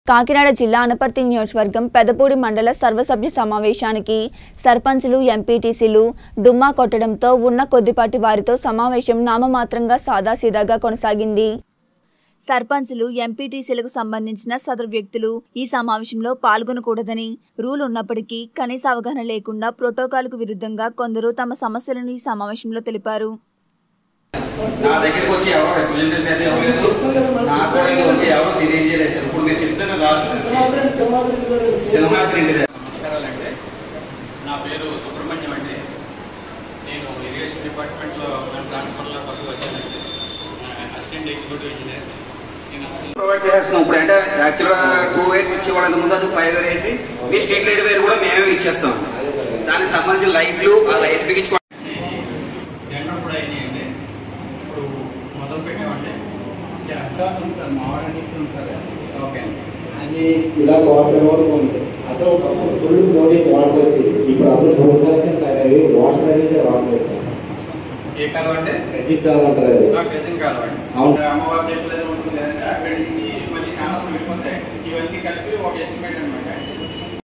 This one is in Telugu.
కాకినాడ జిల్లా అనపర్తి నియోజకవర్గం పెదపూడి మండల సర్వసభ్య సమావేశానికి సర్పంచులు ఎంపీటీసీలు డుమ్మా కొట్టడంతో ఉన్న కొద్దిపాటి వారితో సమావేశం నామమాత్రంగా సాదాసీదాగా కొనసాగింది సర్పంచులు ఎంపీటీసీలకు సంబంధించిన సదరు వ్యక్తులు ఈ సమావేశంలో పాల్గొనకూడదని రూల్ ఉన్నప్పటికీ కనీస అవగాహన లేకుండా ప్రోటోకాల్కు విరుద్ధంగా కొందరు తమ సమస్యలను ఈ సమావేశంలో తెలిపారు నా దగ్గరికి వచ్చి ఎవరో రిప్రజెంటేషన్ అయితే ఇవ్వలేదు నాకు కూడా ఇంతవరకు ఎవరు తెలియజేయలేదు సార్ ఇప్పుడు మీరు చెప్తున్న రాష్ట్ర సింహాద్రి ఇంటి దగ్గర నమస్కారాలండి నా పేరు సుబ్రహ్మణ్యం అండి నేను ఇరిగేషన్ డిపార్ట్మెంట్లో ట్రాన్స్ఫర్లో కొత్తగా వచ్చానండి అసిస్టెంట్ ఎగ్జిక్యూటివ్ ఇంజనీర్ నేను ప్రొవైడ్ చేసేస్తున్నాం ఇప్పుడు అంటే యాక్చువల్గా టూ వేర్స్ ఇచ్చేవాళ్ళ ముందు అది ఫైవ్ వేర్ వేసి మీ స్ట్రీట్ లైట్ వేర్ కూడా మేమే ఇచ్చేస్తాం దానికి సంబంధించిన లైట్లు ఆ లైట్ బిగించుకో టెండర్ కూడా అయినాయండి ఇప్పుడు మొదలు పెట్టామండి చేస్తా ఉంది సార్ మావాడని ఉంది సార్ ఓకే అది ఇలా వాటర్ వరకు ఉంది అసలు ఒకప్పుడు ఫుల్ మోడీ వాటర్ వచ్చేది ఇప్పుడు అసలు చూడడానికి తయారయ్యి వాటర్ అనేది రావట్లేదు సార్ ఏ కాలం అంటే ఎగ్జిట్ కావాలంటారు అది గజం కాలం అండి అవును. అమ్మవారి దగ్గర ఉంటుంది కదండి అక్కడి నుంచి మళ్ళీ కాలం వెళ్ళిపోతాయి ఇవన్నీ కలిపి ఒక ఎస్టిమేట్ అనమాట